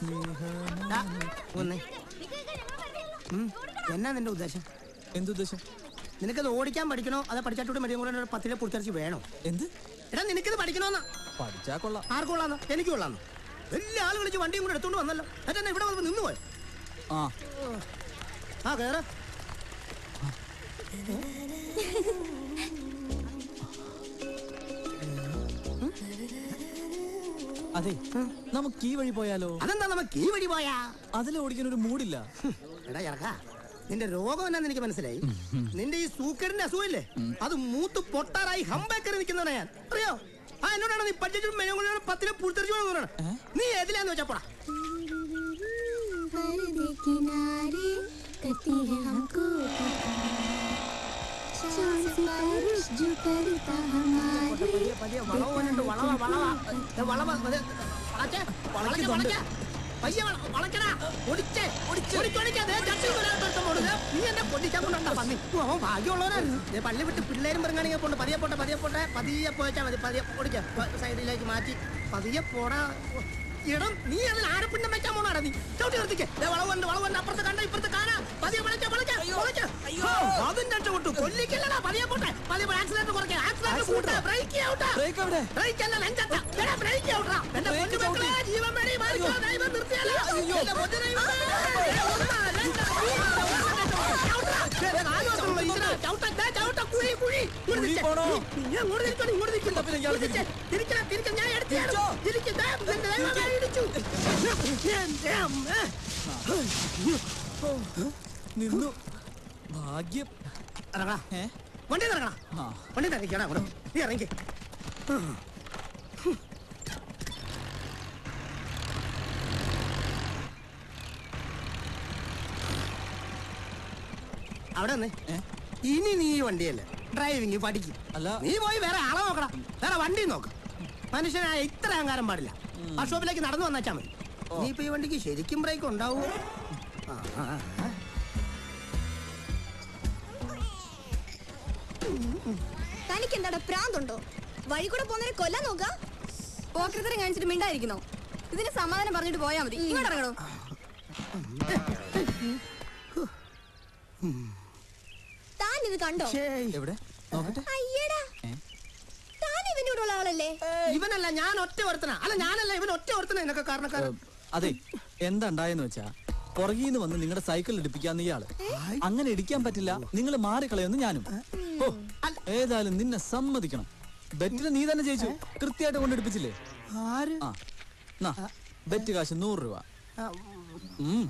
ദാ, വന്നേ. ഉം, എന്നാ നിന്റെ ഉദ്ദേശം എന്തുദ്ദേശം നിനക്കത് ഓടിക്കാൻ പഠിക്കണോ അതോ പഠിച്ചാട്ടൂടെ മടിയും കൂടെ ഒരു പത്തിലെ പുറത്തിറച്ചി വേണോ എന്ത് എടാ നിനക്കിത് പഠിക്കണോന്നാ പഠിച്ചാ കൊള്ളാം ആർക്ക് കൊള്ളാന്ന് എനിക്ക് കൊള്ളാന്ന് വലിയ ആൾ വിളിച്ച് വണ്ടിയും കൂടെ എടുത്തോണ്ട് വന്നല്ലോ എന്നിട്ട് ഇവിടെ വന്ന് നിന്ന് പോയോ ആ ആ കേറ അതെ നമുക്ക് ഈ വഴി പോയാലോ അതെന്താ നമുക്ക് ഈ വഴി പോയാ അതിൽ ഓടിക്കാൻ ഒരു മൂടില്ല എടാ ഇറക്കാ നിന്റെ രോഗം എന്നാന്ന് എനിക്ക് മനസ്സിലായി നിന്റെ ഈ സൂക്കറിന്റെ അസുഖമില്ലേ അത് മൂത്ത് പൊട്ടാറായി ഹമ്പേക്കറി നിൽക്കുന്നവനാ ഞാൻ അറിയോ ആ എന്നോടാണ് നീ പഠിച്ചിട്ടും മെനു കൊണ്ട് പത്തിലെ പുറത്തെറിച്ചു നീ ഏതിലാന്ന് വെച്ചാ പോടാ पर्दे किनारे करती है हमको चांद बारिश जो करता हमारे പതിയെ പതിയെ വളവ് വന്നിട്ട് വളവ വളവ ദേ വളവ ദേ വളച്ചേ വളയ്ക്ക് വളയ്ക്ക പയ്യെ വള- വളയ്ക്കടാ ഒടിച്ചേ ഒടിച്ച് ഒടിച്ചൊടിക്കാ ദേ ചട്ടി വരാത്ത മോള് നീ എന്നെ പൊടിക്കാൻ കൊണ്ടാ പന്നി ഓ, അവൻ ഭാഗ്യമുള്ളവനായിരുന്നു ദേ പള്ളി വിട്ട് പിള്ളേരും പെറുങ്ങാണെങ്കിൽ കൊണ്ട് പതിയെ പോട്ടെ പതിയെ പോട്ടെ പതിയെ പോയിച്ചാ മതി പതിയെ ഓടിക്ക സൈഡിലേക്ക് മാറ്റി പതിയെ പോടാ ഇടം നീ അതിൽ ആരപ്പിണ്ണം വെച്ചാ പോണാടാ നീ ചവിട്ടി നിർത്തിക്കേ ദേ വളവുണ്ട് വളവുണ്ട് അപ്പുറത്ത് കണ്ട ഇപ്പുറത്ത് കാണാ പതിയെ വളച്ച വളച്ച വളച്ച അയ്യോ അതും രക്ഷപ്പെട്ടു കൊല്ലിക്കല്ലടാ പതിയെ പോട്ടെ പതിയെ ആക്സിഡന്റ് കുറയ്ക്കുക ആക്സിഡന്റ് കൂട്ടാ ബ്രേക്ക് ഔട്ടാ ബ്രേക്ക് എവിടെ ബ്രേക്ക് അല്ല നെഞ്ചത്ത എടാ ബ്രേക്ക് ഔട്ടാ എന്റെ ബ്രേക്ക് പൊന്നു മക്കളെ ചവിട്ടി. ജീവൻ വേണേ മാറിക്കോ ഡ്രൈവർ നിർത്തിയാലോ അയ്യോ. എന്റെ പൊന്നു ഡ്രൈവർ ഒന്ന് രണ്ട് ചവിട്ടാ. ദേ, നാല് ദിവസമുള്ള ഇതിനാ. ചവിട്ടാ, ദേ, ചവിട്ടാ, കുഴി, കുഴി. ഇങ്ങോട്ട് കുഴി തിരിച്ച്. പോണോ? നീ അങ്ങോട്ട് തിരിച്ചോ, നീ ഇങ്ങോട്ട് തിരിച്ചോ. പിന്നെ ഇയാൾ തിരിച്ച്. തിരിക്കണം, തിരിക്കണം, ഞാൻ എടുത്ത് തരാം. തിരിച്ചോ. തിരിക്ക്, ദേ, എന്റെ ദൈവമേ, ഇടിച്ചു. എന്റെ അമ്മ. നിന്നു ഭാഗ്യം ഇറങ്ങടാ. ഏ വണ്ടി ഇറങ്ങണം ആ വണ്ടി ഇറങ്ങിക്കടാ അങ്ങോട്ട്. നീ ഇറങ്ങി അവിടെ വന്നേ ഏ ഇനി നീ ഈ വണ്ടിയല്ലേ ഡ്രൈവിംഗ് പഠിക്കും അല്ല നീ പോയി വേറെ ആളെ നോക്കണം വേറെ വണ്ടി നോക്ക മനുഷ്യനായ ഇത്ര അഹങ്കാരം പാടില്ല വർക്ക്ഷോപ്പിലേക്ക് നടന്നു വന്നാച്ചാ മതി നീ ഇപ്പൊ ഈ വണ്ടിക്ക് ശരിക്കും ബ്രേക്ക് ഉണ്ടാവോ ആ, ആ, ആ. തനിക്ക് എന്താടാ പ്രാന്തുണ്ടോ വഴി കൂടെ പോകുന്നവരെ കൊല്ലാൻ നോക്കാം പോക്കൃതരം കാണിച്ചിട്ട് മിണ്ടായിരിക്കുന്നോ ഇതിന് സമാധാനം പറഞ്ഞിട്ട് പോയാ മതി ഇങ്ങോട്ട് ഇറങ്ങണോ താൻ ഇത് കണ്ടോ ഛേയ്. എവിടെ നോക്കട്ടെ അയ്യടാ ഏ? താൻ ഇവന്റെ കൂടെ ഉള്ള ആളല്ലേ ഇവനല്ല ഞാൻ ഒറ്റ ഒരുത്തനാ അല്ല ഞാനല്ല ഇവൻ ഒറ്റ ഒരുത്തനാ എന്നൊക്കെ കാരണക്കാരൻ അതെ എന്താ ഉണ്ടായെന്ന് വെച്ചാ പുറകീന്ന് വന്ന് നിങ്ങളുടെ സൈക്കിൾ ഇടിപ്പിക്കാന്ന് ഇയാള് അങ്ങനെ ഇടിക്കാൻ പറ്റില്ല നിങ്ങൾ മാറിക്കളയൊന്ന് ഞാനും ഓ ഏതായാലും നിന്നെ സമ്മതിക്കണം ബെറ്റിന് നീ തന്നെ ജയിച്ചു കൃത്യമായിട്ട് കൊണ്ടിടിപ്പിച്ചില്ലേ ആര് ആ നാ ബെറ്റ് കാശ് നൂറ് രൂപ ഉം.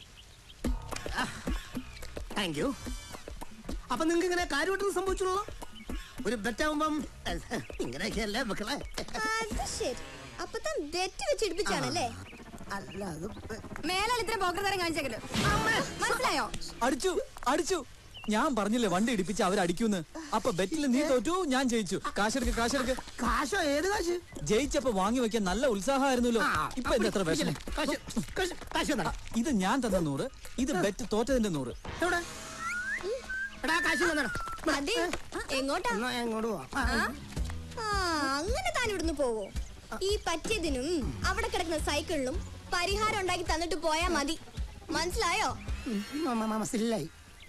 താങ്ക് യു അപ്പൊ നിങ്ങൾക്ക് ഇങ്ങനെ കാര്യമായിട്ടൊന്നും സംഭവിച്ചുള്ളൂ ഒരു ബെറ്റാവുമ്പം ഇങ്ങനെയൊക്കെയല്ലേ മക്കളെ അത് ശരി അപ്പൊ താൻ ബെറ്റ് വെച്ച് ഇടിപ്പിച്ചാണല്ലേ അല്ല അത് മേലാൽ ഇത്ര പോക്കൃതരം കാണിച്ചേക്കല്ലോ മനസ്സിലായോ അടിച്ചു അടിച്ചു ഞാൻ പറഞ്ഞില്ലേ വണ്ടി ഇടിപ്പിച്ച് അവരടിക്കൂന്ന് അപ്പൊ ബെറ്റിൽ നീ തോറ്റു ഞാൻ ജയിച്ചു കാശെടുക്ക് കാശെടുക്ക് കാശോ ഏത് കാശ് ജയിച്ചപ്പോ വാങ്ങി വെക്കാൻ നല്ല ഉത്സാഹമായിരുന്നല്ലോ ആ, ഇപ്പൊ എന്താ എത്ര വിഷമം കാശ് കാശ് കാശ് തന്നെടാ. ഇത് ഞാൻ തന്ന നൂറ് ഇത് ബെറ്റ് തോറ്റതിന്റെ നൂറ് എവിടെ എടാ കാശ് തന്നെടാ. മതി എങ്ങോട്ടാ എന്നാ ഞാൻ ഇങ്ങോട്ട് പോവാം ആ, ആ? ആ അങ്ങനെ താൻ ഇവിടുന്ന് പോവോ ഈ പറ്റിയതിനും അവിടെ കിടക്കുന്ന സൈക്കിളിനും പരിഹാരം ഉണ്ടാക്കി തന്നിട്ട് പോയാ മതി മനസ്സിലായോ ഉം, മ- മ- മനസ്സിലായി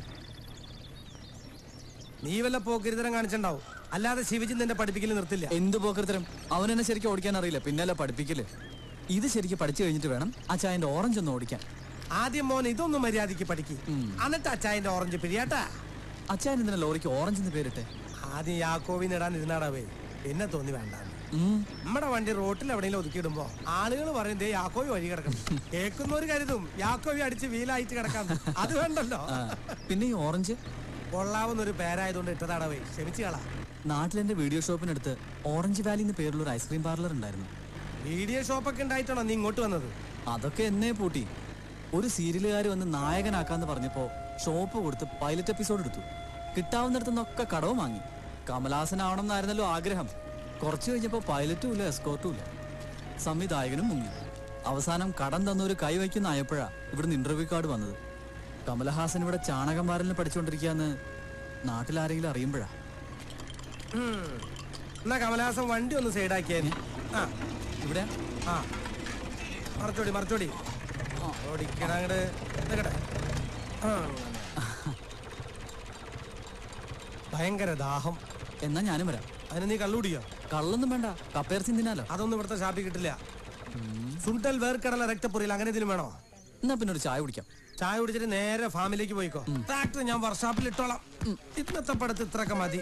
നീ വല്ല പോക്കിരിതരം കാണിച്ചിണ്ടാവും അല്ലാതെ ശിവജി നിന്റെ പഠിപ്പിക്കൽ നിർത്തില്ല എന്ത് പോക്കർത്തരം അവനെന്നെ ശരിക്കും ഓടിക്കാൻ അറിയില്ല പിന്നല്ല പഠിപ്പിക്കല് ഇത് ശരിക്കും പഠിച്ചു കഴിഞ്ഞിട്ട് വേണം ആ ചായന്റെ ഓറഞ്ച് ഒന്ന് ഓടിക്കാൻ ആദ്യം മോൻ ഇതൊന്നും മര്യാദയ്ക്ക് പഠിക്ക് എന്നിട്ട് അച്ചായന്റെ ഓറഞ്ച് പിരിയാട്ടാ അച്ചായൻ ഇതിനെ ലോറിക്ക് ഓറഞ്ച് എന്ന് പേരിട്ടെ ആദ്യം യാക്കോവിന് ഇടാൻ ഇരുന്നാടാവേ പിന്നെ തോന്നി വേണ്ട ഉം. നമ്മുടെ വണ്ടി റോട്ടിൽ എവിടെയെങ്കിലും ഒതുക്കിയിടുമ്പോ ആളുകൾ പറയും ദേ യാക്കോവി വഴി കിടക്കണം കേൾക്കുന്നവര് കരുതും യാക്കോവി അടിച്ച് വീലായിട്ട് കിടക്കാം അത് വേണ്ടല്ലോ ആ, പിന്നെ ഈ ഓറഞ്ച് കൊള്ളാവുന്ന ഒരു പേരായതുകൊണ്ട് ഇട്ടതാടവേ ക്ഷമിച്ചു കളാ നാട്ടിലെന്റെ വീഡിയോ ഷോപ്പിനടുത്ത് ഓറഞ്ച് വാലി എന്ന് പേരുള്ള ഒരു ഐസ്ക്രീം പാർലർ ഉണ്ടായിരുന്നു വീഡിയോ ഷോപ്പൊക്കെ ഉണ്ടായിട്ടാണോ നീ ഇങ്ങോട്ട് വന്നത് അതൊക്കെ എന്നേ പൂട്ടി ഒരു സീരിയലുകാർ വന്ന് നായകനാക്കാന്ന് പറഞ്ഞപ്പോ ഷോപ്പ് കൊടുത്ത് പൈലറ്റ് എപ്പിസോഡ് എടുത്തു കിട്ടാവുന്നിടത്തുനിന്നൊക്കെ കടവും വാങ്ങി കമലാസനാവണം എന്നായിരുന്നല്ലോ ആഗ്രഹം കുറച്ചു കഴിഞ്ഞപ്പോ പൈലറ്റും ഇല്ല എസ്കോർട്ടും ഇല്ല സംവിധായകനും മുങ്ങി അവസാനം കടം തന്നൊരു കൈ വയ്ക്കുന്ന ആയപ്പോഴാ ഇവിടുന്ന് ഇന്റർവ്യൂ കാർഡ് വന്നത് കമലഹാസൻ ഇവിടെ ചാണകം വാരലിന് പഠിച്ചുകൊണ്ടിരിക്കാന്ന് നാട്ടിലാരെങ്കിലും അറിയുമ്പോഴാ എന്നാ കമലഹാസൻ വണ്ടി ഒന്ന് സൈഡാക്കിയാ ആ ഇവിടെ ആ മറച്ചോടി മറച്ചോടി ഓടിക്കണ അങ്ങട് നിക്കട്ടെ. ആ, അങ്ങനെ. ഭയങ്കര ദാഹം എന്നാ ഞാനും വരാം അതിന് നീ കള്ളുടിയോ കള്ളൊന്നും വേണ്ട കപ്പേർച്ചി തിന്നാലോ അതൊന്നും ഇവിടുത്തെ ഷാപ്പിൽ കിട്ടില്ല സുണ്ടൽ വേർക്കടല രക്തപ്പൊരിയിൽ അങ്ങനെ എന്തെങ്കിലും വേണോ എന്നാ പിന്നെ ഒരു ചായ കുടിക്കാം ചായ കുടിച്ചിട്ട് നേരെ ഫാമിലേക്ക് പോയിക്കോ ട്രാക്ടർ ഞാൻ വർക്ക്ഷോപ്പിൽ ഇട്ടോളാം ഇന്നത്തെ പടത്ത് ഇത്രയൊക്കെ മതി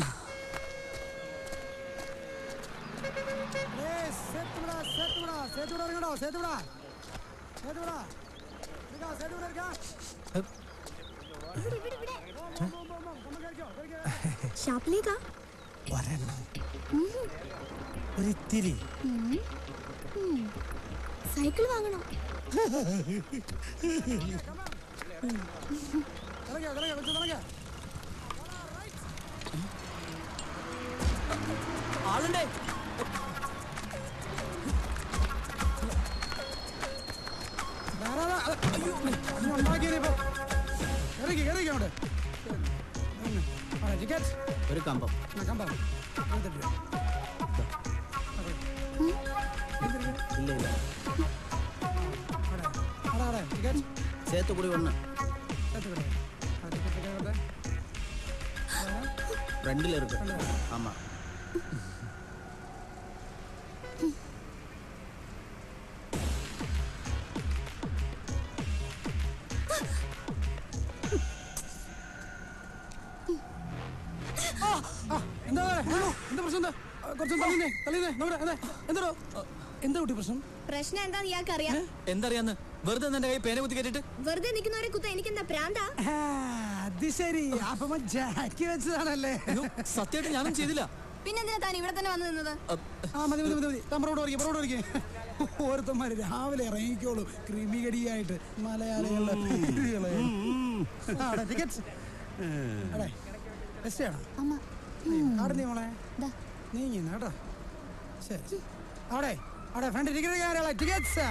ഷാപ്പിലേക്കാ ഒരെണ്ണം ഒരിത്തിരി സൈക്കിൾ വാങ്ങണോ ആളുണ്ടേ ഒരു കമ്പം ഇല്ല ഇല്ല சேத்துக்குடி ஒன்று ரெண்டில் இருக்கு ஆமாம் എന്താ ഹലോ എന്താ പ്രശ്നം എന്താ കുറച്ചും തള്ളിന്നേ തള്ളിന്നേ നമ്മുടെ അതെ എന്താ എന്താ കുട്ടി പ്രശ്നം പ്രശ്നം എന്താന്ന് ഇയാൾക്ക് അറിയാം എന്തറിയാന്ന് വെറുതെ എന്റെ കൈ പേന കുത്തി കേട്ടിട്ട് വെറുതെ നിൽക്കുന്നവരെ കുത്ത എനിക്കെന്താ പ്രാന്താ അത് ശരി അപ്പൊ ജാക്കി വെച്ചതാണല്ലേ സത്യമായിട്ട് ഞാനും ചെയ്തില്ല പിന്നെന്തിനാ താൻ ഇവിടെ തന്നെ വന്നു നിന്നത് ആ മതി മതി മതി മതി തമ്പറോട് ഓടിക്കും പറോട് ഓടിക്കും ഓരോരുത്തന്മാര് രാവിലെ ഇറങ്ങിക്കോളൂ ക്രിമികടിയായിട്ട് മലയാളികളുടെ ടിക്കറ്റ് അടേ ടെസ്റ്റ് ചെയ്യണം അമ്മ അവിടെ നീ മോളെ ദാ. നീങ്ങി കേട്ടോ ശരി അവിടെ അവിടെ ഫ്രണ്ട് ടിക്കറ്റ് കാര്യമുള്ള ടിക്കറ്റ്സ്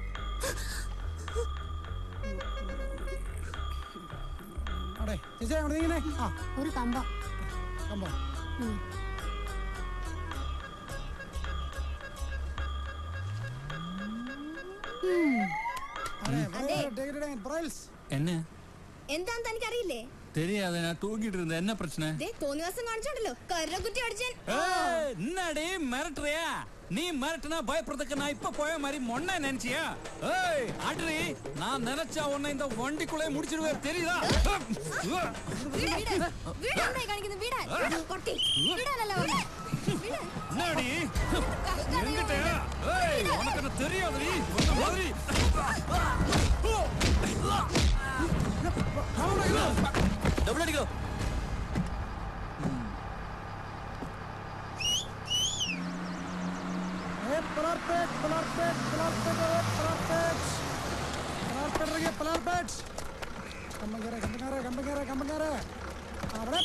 അവിടെ ചേച്ചി അവിടെ നീങ്ങണേ ആ ഒരു കമ്പം കമ്പോ എന്നെ എന്താന്ന് തനിക്കറിയില്ലേ தெரியாது நான் தூங்கிட்டு இருந்தேன் என்ன பிரச்சனை ദേ തോന്നി ദിവസം കാണിച്ചോണ്ടല്ലോ കരകുറ്റി അടിച്ചാൻ ஏய், என்னடி மிரட்டுறியா நீ மிரட்டுனா பயப்படுறதுக்கு நான் இப்ப போய மாதிரி மொன்ன நினைச்சியா ஏய் அட்ரி நான் நினைச்சா உன்னை இந்த வண்டிக்குள்ளே முடிச்சிடுவேன் தெரியுதா വീട് വീട് വീട് എന്തായി കാണിക്കുന്നത് വീടാൻ പൊട്ടി വീടാനല്ല പറഞ്ഞെ. വീട് என்னடி കഷ്ടം எங்கிட்ட ஏய் உனக்கு என்ன தெரியாதுடி உன்ன மாதிரி டபுள் அடிக்கோ അവിടെ